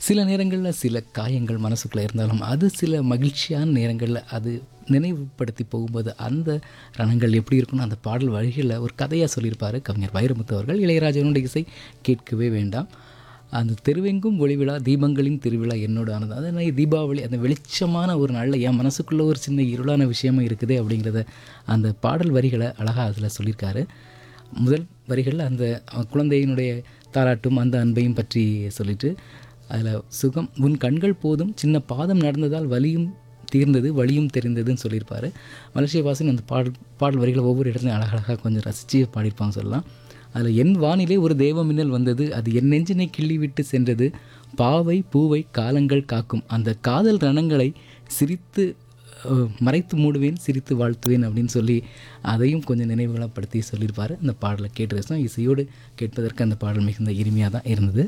சில நேரங்களில் சில காயங்கள் மனசுக்குள்ளே இருந்தாலும் அது சில மகிழ்ச்சியான நேரங்களில் அது நினைவுபடுத்தி போகும்போது அந்த ரணங்கள் எப்படி இருக்குன்னு அந்த பாடல் வழிகளில் ஒரு கதையாக சொல்லியிருப்பார் கவிஞர் வைரமுத்து அவர்கள் இளையராஜனுடைய இசை கேட்கவே வேண்டாம் அந்த தெருவெங்கும் ஒளிவிழா தீபங்களின் திருவிழா என்னோட ஆனது அதனால் தீபாவளி அந்த வெளிச்சமான ஒரு நாளில் என் மனசுக்குள்ளே ஒரு சின்ன இருளான விஷயமா இருக்குது அப்படிங்கிறத அந்த பாடல் வரிகளை அழகாக அதில் சொல்லியிருக்காரு முதல் வரிகளில் அந்த குழந்தையினுடைய தாலாட்டும் அந்த அன்பையும் பற்றி சொல்லிட்டு அதில் சுகம் உன் கண்கள் போதும் சின்ன பாதம் நடந்ததால் வலியும் தீர்ந்தது வழியும் தெரிந்ததுன்னு சொல்லியிருப்பார் மலேசிய வாசன் அந்த பாடல் பாடல் வரிகளை ஒவ்வொரு இடத்துலையும் அழகழகாக கொஞ்சம் ரசித்து பாடியிருப்பாங்க சொல்லலாம் அதில் என் வானிலே ஒரு தெய்வ மின்னல் வந்தது அது என் நெஞ்சினை கிள்ளி விட்டு சென்றது பாவை பூவை காலங்கள் காக்கும் அந்த காதல் ரணங்களை சிரித்து அஹ், மறைத்து மூடுவேன் சிரித்து வாழ்த்துவேன் அப்படின்னு சொல்லி அதையும் கொஞ்சம் நினைவுகளப்படுத்தி சொல்லியிருப்பார் அந்த பாடலை கேட்டு ரசித்தோம் இசையோடு கேட்பதற்கு அந்த பாடல் மிகுந்த இனிமையாக தான் இருந்தது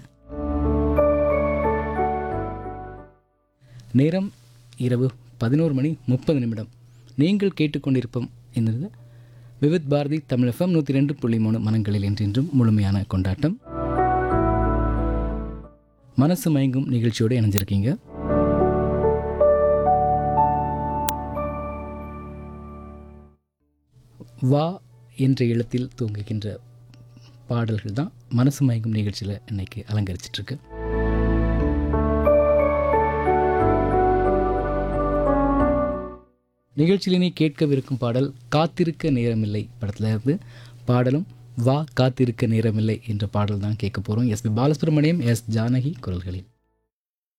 நேரம் இரவு பதினோரு மணி முப்பது நிமிடம் நீங்கள் கேட்டுக்கொண்டிருப்போம் என்னது விவித் பாரதி தமிழ் எஃப்எம் நூற்றி ரெண்டு புள்ளி மூணு மனங்களில் என்றென்றும் முழுமையான கொண்டாட்டம் மனசு மயங்கும் நிகழ்ச்சியோடு இணைஞ்சிருக்கீங்க வா என்ற எழுத்தில் தூங்குகின்ற பாடல்கள் தான் மனசு மயங்கும் நிகழ்ச்சியில் இன்னைக்கு அலங்கரிச்சிட்ருக்கு நிகழ்ச்சியிலே கேட்கவிருக்கும் பாடல் காத்திருக்க நேரமில்லை படத்துல இருந்து பாடலும் வா காத்திருக்க நேரமில்லை என்ற பாடல் தான் கேட்க போகிறோம் S P Balasubramaniam S Janaki குரல்களில்